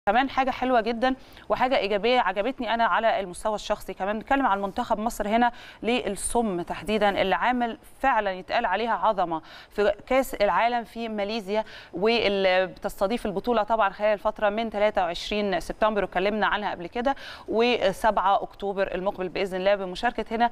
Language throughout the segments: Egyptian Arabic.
كمان حاجه حلوه جدا وحاجه ايجابيه عجبتني انا على المستوى الشخصي كمان نتكلم عن منتخب مصر هنا للصم تحديدا اللي عامل فعلا يتقال عليها عظمه في كاس العالم في ماليزيا واللي بتستضيف البطوله طبعا خلال الفتره من 23 سبتمبر وكلمنا عنها قبل كده و7 اكتوبر المقبل باذن الله بمشاركه هنا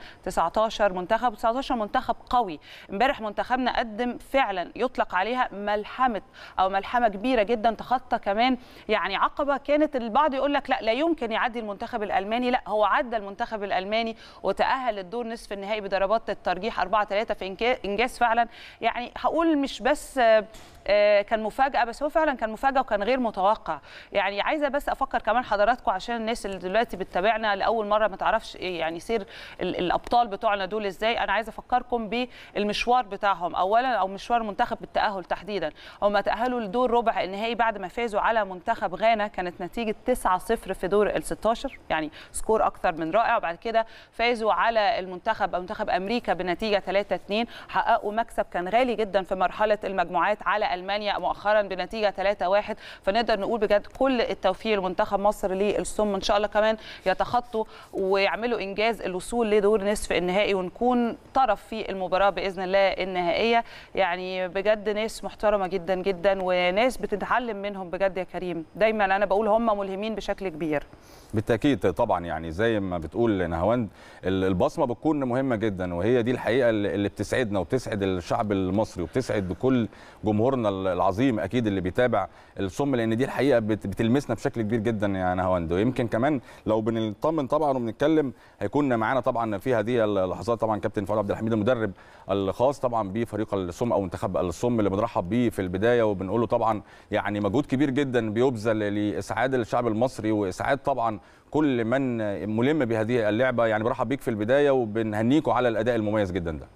19 منتخب 19 منتخب قوي امبارح منتخبنا قدم فعلا يطلق عليها ملحمه او ملحمه كبيره جدا تخطى كمان يعني عقبه كانت البعض يقول لك لا لا يمكن يعدي المنتخب الالماني لا هو عدى المنتخب الالماني وتاهل للدور نصف النهائي بضربات الترجيح 4 3 في إنجا- انجاز فعلا يعني هقول مش بس آه، آه، كان مفاجاه بس هو فعلا كان مفاجاه وكان غير متوقع يعني عايزه بس افكر كمان حضراتكم عشان الناس اللي دلوقتي بتتابعنا لاول مره ما تعرفش إيه يعني سير ال- الابطال بتوعنا دول ازاي انا عايزه افكركم بالمشوار بتاعهم اولا او مشوار المنتخب بالتاهل تحديدا هم تاهلوا لدور ربع النهائي بعد ما فازوا على منتخب غانا كانت نتيجه 9-0 في دور ال 16 يعني سكور اكتر من رائع وبعد كده فازوا على المنتخب او منتخب امريكا بنتيجه 3-2 حققوا مكسب كان غالي جدا في مرحله المجموعات على المانيا مؤخرا بنتيجه 3-1 فنقدر نقول بجد كل التوفيق لمنتخب مصر للصم ان شاء الله كمان يتخطوا ويعملوا انجاز الوصول لدور نصف النهائي ونكون طرف في المباراه باذن الله النهائيه يعني بجد ناس محترمه جدا جدا وناس بتتعلم منهم بجد يا كريم دايما انا بقول هم ملهمين بشكل كبير بالتاكيد طبعا يعني زي ما بتقول نهاوند ال- البصمه بتكون مهمه جدا وهي دي الحقيقه اللي اللي بتسعدنا وبتسعد الشعب المصري وبتسعد بكل جمهورنا العظيم اكيد اللي بيتابع الصم لان دي الحقيقه بت- بتلمسنا بشكل كبير جدا يا نهاوند ويمكن كمان لو بنطمن طبعا وبنتكلم هيكون معانا طبعا في هذه اللحظات طبعا كابتن فؤاد عبد الحميد المدرب الخاص طبعا بفريق الصم او منتخب الصم اللي بنرحب بيه في البدايه وبنقول له طبعا يعني مجهود كبير جدا بيبذل لاسعاد الشعب المصري واسعاد طبعا كل من ملم بهذه اللعبه يعني برحب بيك في البدايه وبنهنيكوا على الاداء المميز جدا ده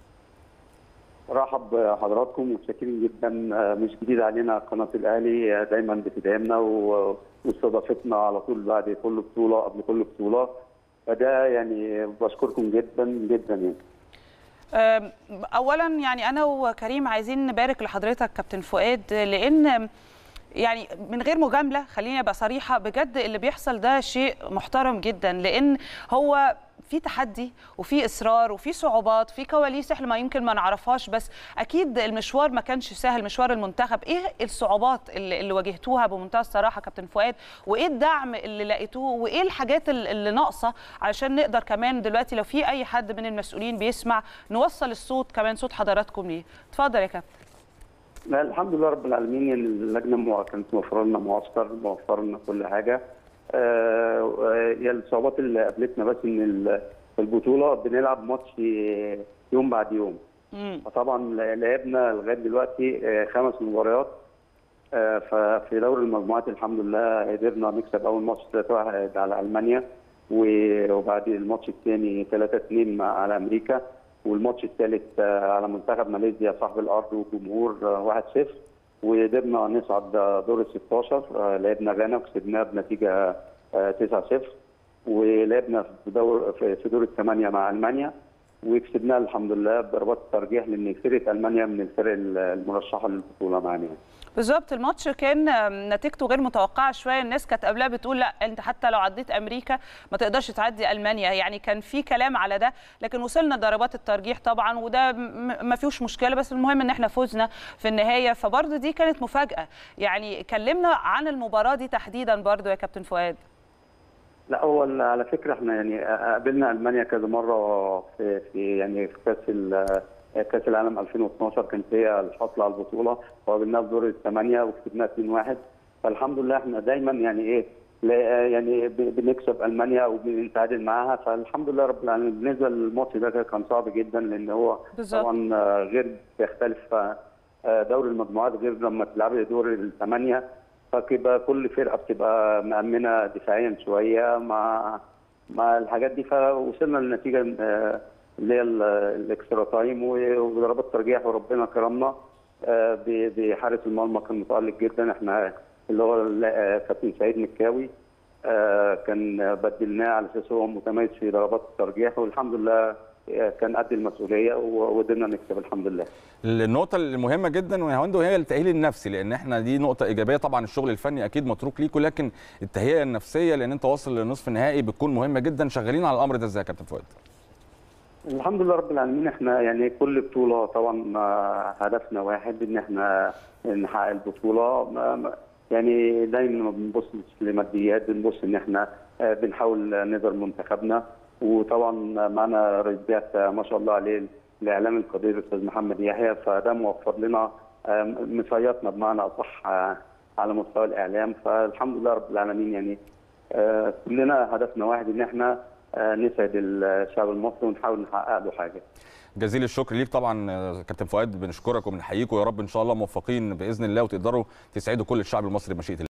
رحب بحضراتكم ومتشكرين جدا آه، مش جديد علينا قناه الاهلي آه، دايما بتدعمنا و- واستضافتنا على طول بعد كل بطوله قبل كل بطوله فده يعني بشكركم جدا جدا يعني أم، اولا يعني انا وكريم عايزين نبارك لحضرتك كابتن فؤاد لان يعني من غير مجامله خليني ابقى صريحه بجد اللي بيحصل ده شيء محترم جدا لان هو في تحدي وفي اصرار وفي صعوبات في كواليس احنا ما يمكن ما نعرفهاش بس اكيد المشوار ما كانش سهل مشوار المنتخب ايه الصعوبات اللي, اللي واجهتوها بمنتهى الصراحه كابتن فؤاد وايه الدعم اللي لقيتوه وايه الحاجات ال- اللي ناقصه علشان نقدر كمان دلوقتي لو في اي حد من المسؤولين بيسمع نوصل الصوت كمان صوت حضراتكم ليه اتفضل يا كابتن لا الحمد لله رب العالمين اللجنه مو- كانت موفره لنا معسكر موفره لنا كل حاجه آه، آه، هي الصعوبات اللي قابلتنا بس ان ال- في البطوله بنلعب ماتش آه، يوم بعد يوم مم. فطبعا لعبنا لغايه دلوقتي آه، خمس مباريات آه، ففي دوري المجموعات الحمد لله قدرنا نكسب اول ماتش 3-1 على المانيا و- وبعد الماتش الثاني 3-2 مع- على امريكا والماتش الثالث آه، على منتخب ماليزيا صاحب الارض وجمهور آه، 1-0 وقدرنا نصعد دور ال 16 آه، لعبنا غانا وكسبناها بنتيجه آه، 9-0 ولعبنا في دور في في دور الثمانيه مع المانيا وكسبناها الحمد لله بضربات الترجيح لان فرقه المانيا من الفرق المرشحه للبطوله معانا يعني. بالظبط الماتش كان آم، نتيجته غير متوقعه شويه الناس كانت قبلها بتقول لا انت حتى لو عديت امريكا ما تقدرش تعدي المانيا يعني كان في كلام على ده لكن وصلنا ضربات الترجيح طبعا وده م- ما فيهوش مشكله بس المهم ان احنا فزنا في النهايه فبرضه دي كانت مفاجاه يعني كلمنا عن المباراه دي تحديدا برضه يا كابتن فؤاد لا هو ال- على فكره احنا يعني قابلنا المانيا كذا مره في, في يعني في كاس ال- كاس العالم 2012 كانت هي الحصل على البطوله وقابلناها في دور الثمانيه وكسبناها 2-1 فالحمد لله احنا دايما يعني ايه لا- يعني ب- بنكسب المانيا وبنتعادل معاها فالحمد لله رب العالمين بالنسبه للماتش ده كان صعب جدا لان هو بالظبط. طبعا آه، غير بيختلف آه، دوري المجموعات غير لما تلعبي دور الثمانيه فكده كل فرقه بتبقى مأمنه دفاعيا شويه مع مع الحاجات دي فوصلنا للنتيجه آه، اللي هي ال- الاكسترا تايم و- وضربات ترجيح وربنا كرمنا آه، ب- بحارس المرمى كان متألق جدا احنا اللي هو ال- آه، كابتن سعيد مكاوي آه، كان بدلناه على اساس هو متميز في ضربات الترجيح والحمد لله كان قد المسؤوليه وقدرنا نكسب الحمد لله. النقطة المهمة جدا وهند وهي التأهيل النفسي لأن احنا دي نقطة إيجابية طبعا الشغل الفني أكيد متروك ليكم لكن التهيئة النفسية لأن أنت واصل لنصف النهائي بتكون مهمة جدا شغالين على الأمر ده إزاي يا كابتن فؤاد؟ الحمد لله رب العالمين احنا يعني كل بطولة طبعا هدفنا واحد ان احنا نحقق البطولة يعني دايما ما بنبص لماديات بنبص ان احنا بنحاول نقدر منتخبنا وطبعا معنا رئيس بعثة ما شاء الله عليه الاعلام القدير الاستاذ محمد يحيى فده موفر لنا مسيطنا بمعنى اصح على مستوى الاعلام فالحمد لله رب العالمين يعني كلنا هدفنا واحد ان احنا نسعد الشعب المصري ونحاول نحقق له حاجه. جزيل الشكر ليك طبعا كابتن فؤاد بنشكرك وبنحييك ويا رب ان شاء الله موفقين باذن الله وتقدروا تسعدوا كل الشعب المصري بمشيئه الله.